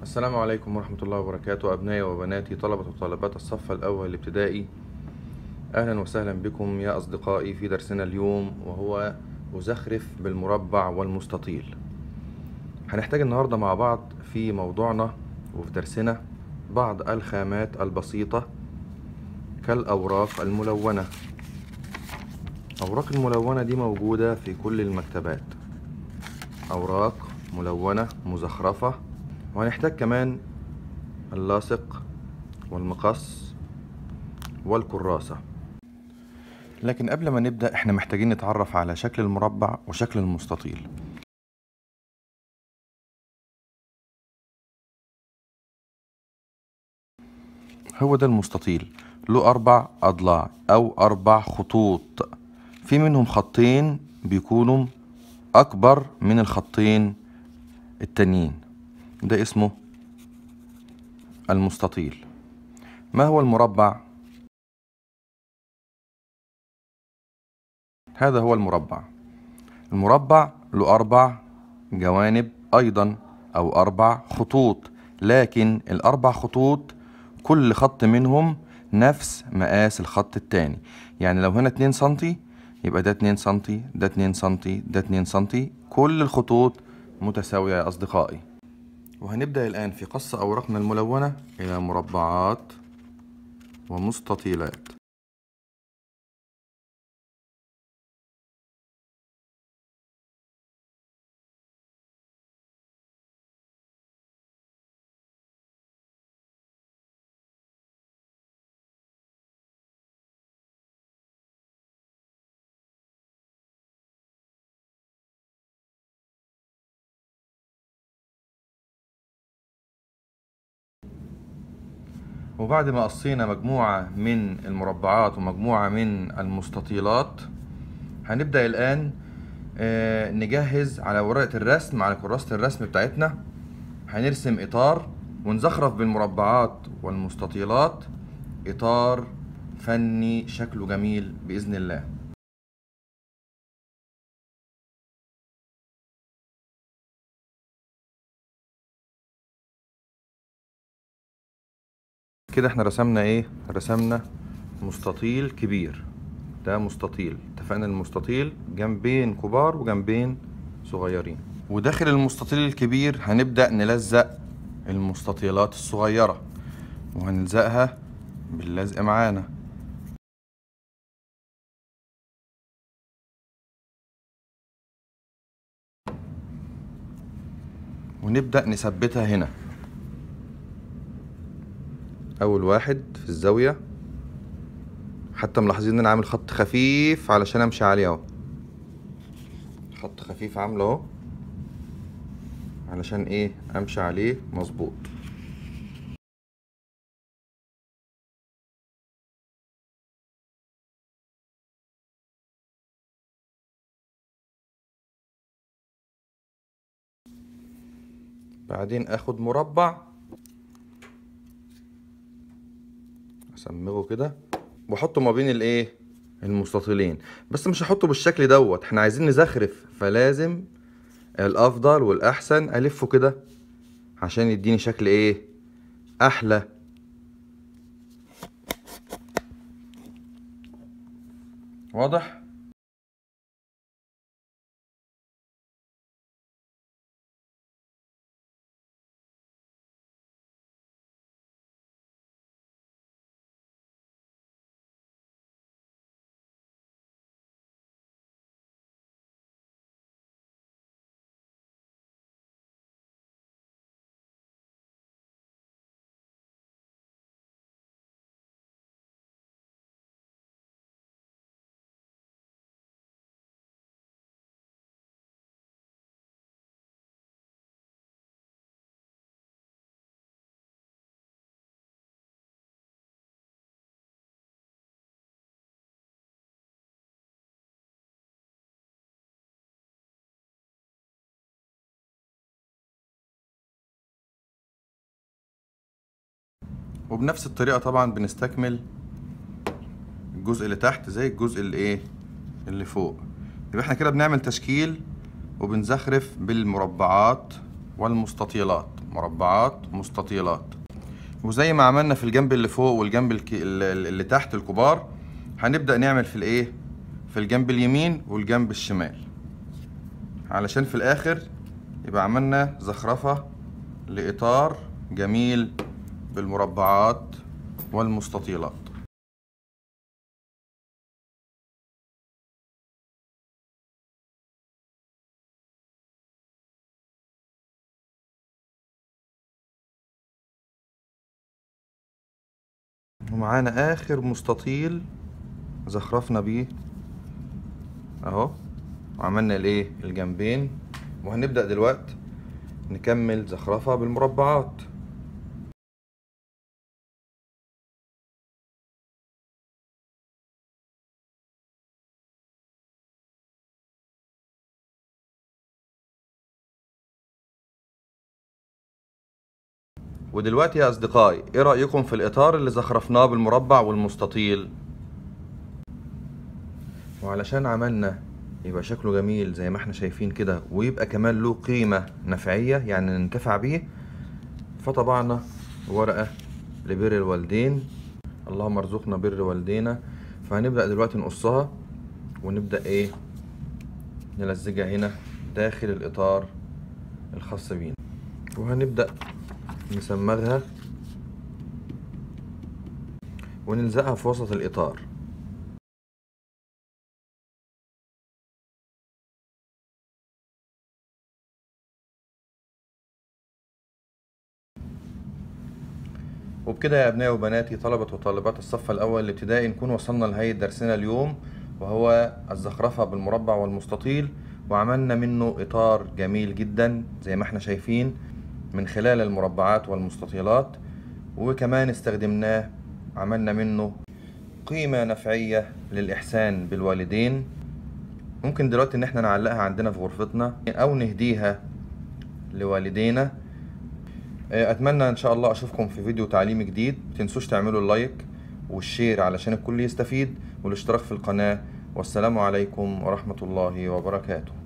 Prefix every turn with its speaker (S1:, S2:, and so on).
S1: السلام عليكم ورحمة الله وبركاته أبنائي وبناتي طلبة وطالبات الصف الأول الابتدائي أهلا وسهلا بكم يا أصدقائي في درسنا اليوم وهو أزخرف بالمربع والمستطيل هنحتاج النهاردة مع بعض في موضوعنا وفي درسنا بعض الخامات البسيطة كالأوراق الملونة أوراق الملونة دي موجودة في كل المكتبات أوراق ملونة مزخرفة وهنحتاج كمان اللاصق والمقص والكراسة لكن قبل ما نبدأ احنا محتاجين نتعرف على شكل المربع وشكل المستطيل هو ده المستطيل له أربع أضلاع أو أربع خطوط في منهم خطين بيكونوا أكبر من الخطين التانيين ده اسمه المستطيل ما هو المربع هذا هو المربع المربع له أربع جوانب أيضا أو أربع خطوط لكن الأربع خطوط كل خط منهم نفس مقاس الخط التاني يعني لو هنا 2 سنتي يبقى ده 2 سنتي ده 2 سنتي ده 2 سنتي كل الخطوط متساوية يا أصدقائي وهنبدأ الآن في قص أوراقنا الملونة إلى مربعات ومستطيلات وبعد ما قصينا مجموعة من المربعات ومجموعة من المستطيلات هنبدأ الآن آه، نجهز على ورقة الرسم على كراسة الرسم بتاعتنا هنرسم إطار ونزخرف بالمربعات والمستطيلات إطار فني شكله جميل بإذن الله كده احنا رسمنا ايه رسمنا مستطيل كبير ده مستطيل اتفقنا المستطيل جنبين كبار وجنبين صغيرين وداخل المستطيل الكبير هنبدأ نلزق المستطيلات الصغيرة وهنلزقها باللزق معانا ونبدأ نثبتها هنا اول واحد في الزاوية حتى ملاحظين ان انا عامل خط خفيف علشان امشي عليه اهو خط خفيف عامله اهو علشان ايه امشي عليه مظبوط بعدين اخد مربع اصمغه كده واحطه ما بين الايه المستطيلين بس مش هحطه بالشكل دوت احنا عايزين نزخرف فلازم الافضل والاحسن الفه كده عشان يديني شكل ايه احلى واضح وبنفس الطريقة طبعا بنستكمل الجزء اللي تحت زي الجزء اللي ايه اللي فوق يبقى احنا كده بنعمل تشكيل وبنزخرف بالمربعات والمستطيلات مربعات مستطيلات وزي ما عملنا في الجنب اللي فوق والجنب اللي تحت الكبار هنبدأ نعمل في الايه في الجنب اليمين والجنب الشمال علشان في الاخر يبقى عملنا زخرفة لإطار جميل بالمربعات والمستطيلات ومعانا اخر مستطيل زخرفنا بيه اهو وعملنا الايه الجنبين وهنبدأ دلوقتي نكمل زخرفة بالمربعات ودلوقتي يا أصدقائي إيه رأيكم في الإطار اللي زخرفناه بالمربع والمستطيل وعلشان عملنا يبقى شكله جميل زي ما احنا شايفين كده ويبقى كمان له قيمة نفعية يعني ننتفع بيه فطبعنا ورقة لبر الوالدين اللهم ارزقنا بر والدينا فهنبدأ دلوقتي نقصها ونبدأ ايه نلزجها هنا داخل الإطار الخاص بينا وهنبدأ نسمغها ونلزقها في وسط الإطار وبكده يا أبنائي وبناتي طلبة وطالبات الصف الأول الابتدائي نكون وصلنا لنهاية درسنا اليوم وهو الزخرفة بالمربع والمستطيل وعملنا منه إطار جميل جدا زي ما احنا شايفين من خلال المربعات والمستطيلات وكمان استخدمناه عملنا منه قيمة نفعية للإحسان بالوالدين ممكن دلوقتي إن احنا نعلقها عندنا في غرفتنا أو نهديها لوالدينا أتمنى إن شاء الله أشوفكم في فيديو تعليمي جديد متنسوش تعملوا اللايك والشير علشان الكل يستفيد والاشتراك في القناة والسلام عليكم ورحمة الله وبركاته